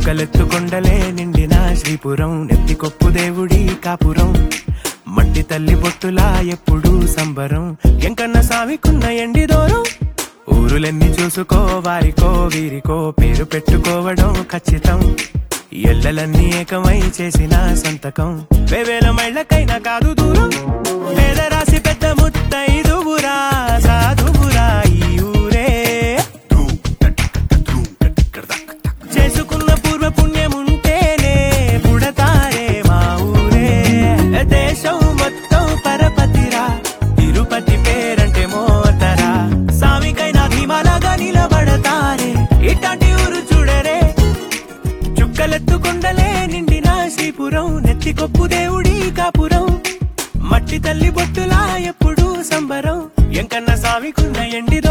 చుక్కలెత్తుకొండలే నిండిన శ్రీపురం నెత్తికొప్పు దేవుడి కాపురం మట్టి తల్లి బొట్టులా ఎప్పుడు సంబరం ఎంకన్న సామికున్న ఎండి దూరం ఊరులెన్ని చూసుకో వారికో వీరికో పేరు పెట్టుకోవడం ఖచ్చితం ఎల్లలన్నీ ఏకమై చేసిన సంతకం వేవేల మైళ్ళకైనా కాదు దూరం పేదరాశి పెద్ద ముత్తైదువురా సాధువురా ఈ ఊరే చేసుకున్న పూర్వ పుణ్యముంటేనే పుడతారే మా ఊరే దేశం మొత్తం పరపతిరా తిరుపతి పేరంటే మోతరా సామికైనా ధీమాలాగా నిలబడతారే ఇట్లాంటి ఊరు చూడరే చుక్కలెత్తుకొండలే నిండిన శ్రీపురం నెత్తికొప్పు దేవుడి కాపురం మట్టి తల్లి బొట్టులా ఎప్పుడు సంబరం ఎంకన్న సామికున్న ఎండిదో